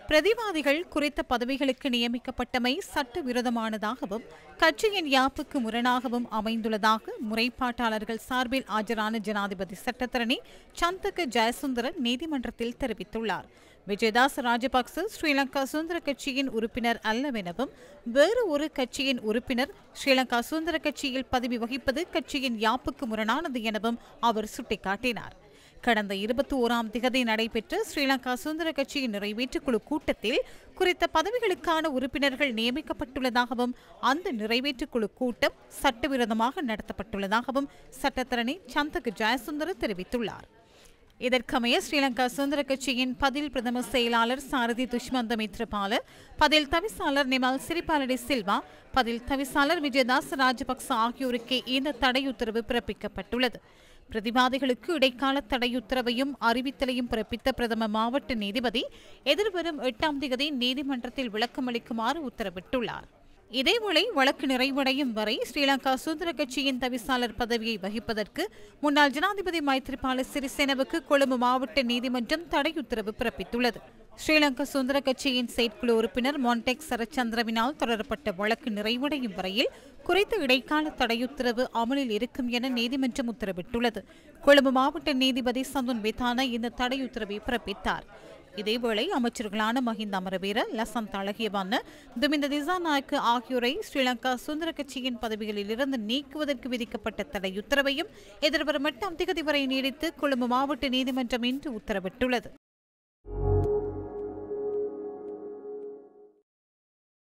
பிரதிவாதிகள் குறித்த பதவிகளுக்கு நியமிக்கப்பட்டமை சட்டவிரோதமானதாகவும் கட்சியின் யாப்புக்கு முரணாகவும் அமைந்துள்ளதாக முறைப்பாட்டாளர்கள் சார்பில் ஆஜரான ஜனாதிபதி சட்டத்தரணி சந்தக ஜெயசுந்தரன் நீதிமன்றத்தில் தெரிவித்துள்ளார் விஜயதாஸ் ராஜபக்ச ஸ்ரீலங்கா சுதந்திர கட்சியின் உறுப்பினர் அல்லவெனவும் வேறு ஒரு கட்சியின் உறுப்பினர் ஸ்ரீலங்கா சுதந்திர கட்சியில் பதவி வகிப்பது கட்சியின் யாப்புக்கு முரணானது எனவும் அவர் சுட்டிக்காட்டினார் கடந்த இருபத்தி ஓராம் திகதி நடைபெற்ற ஸ்ரீலங்கா சுதந்திர கட்சியின் நிறைவேற்றுக்குழு கூட்டத்தில் குறித்த பதவிகளுக்கான உறுப்பினர்கள் நியமிக்கப்பட்டுள்ளதாகவும் அந்த நிறைவேற்றுக்குழு கூட்டம் சட்டவிரோதமாக நடத்தப்பட்டுள்ளதாகவும் சட்டத்தரணி சந்தக ஜெயசுந்தர தெரிவித்துள்ளார் இதற்கமைய ஸ்ரீலங்கா சுதந்திர கட்சியின் பதில் பிரதம செயலாளர் சாரதி துஷ்மந்த மித்ரபால பதில் தவிசாளர் நிமல் சிறிபாலடி சில்வா பதில் தவிசாளர் விஜயதாஸ் ராஜபக்ச ஆகியோருக்கே இந்த தடை உத்தரவு பிறப்பிக்கப்பட்டுள்ளது பிரதிவாதிகளுக்கு இடைக்கால தடையுத்தரவையும் அறிவித்தலையும் பிறப்பித்த பிரதம மாவட்ட நீதிபதி எதிர்வரும் எட்டாம் தேதி நீதிமன்றத்தில் விளக்கமளிக்குமாறு உத்தரவிட்டுள்ளார் இதேவேளை வழக்கு நிறைவடையும் வரை ஸ்ரீலங்கா சுதந்திர கட்சியின் தவிசாளர் பதவியை வகிப்பதற்கு முன்னாள் ஜனாதிபதி மைத்ரிபால சிறிசேனவுக்கு கொழும்பு மாவட்ட நீதிமன்றம் தடையுத்தரவு பிறப்பித்துள்ளது ஸ்ரீலங்கா சுதந்திர கட்சியின் செயற்குழு உறுப்பினர் மொன்டெக் சரச்சந்திரவினால் தொடரப்பட்ட வழக்கு நிறைவடையும் வரையில் குறித்த இடைக்கால தடையுத்தரவு அமலில் இருக்கும் என நீதிமன்றம் உத்தரவிட்டுள்ளது கொழும்பு மாவட்ட நீதிபதி சந்துன் விதான இந்த தடையுத்தரவை பிறப்பித்தார் இதேவேளை அமைச்சர்களான மஹிந்த அமரவீர லசந்த் அழகியவான துமிந்த திசாநாயக்கு ஆகியோரை ஸ்ரீலங்கா சுதந்திர கட்சியின் பதவிகளில் இருந்து நீக்குவதற்கு விதிக்கப்பட்ட தடை உத்தரவையும் எதிர்வரும் எட்டாம் திகதி வரை நீடித்து கொழும்பு மாவட்ட நீதிமன்றம் இன்று உத்தரவிட்டுள்ளது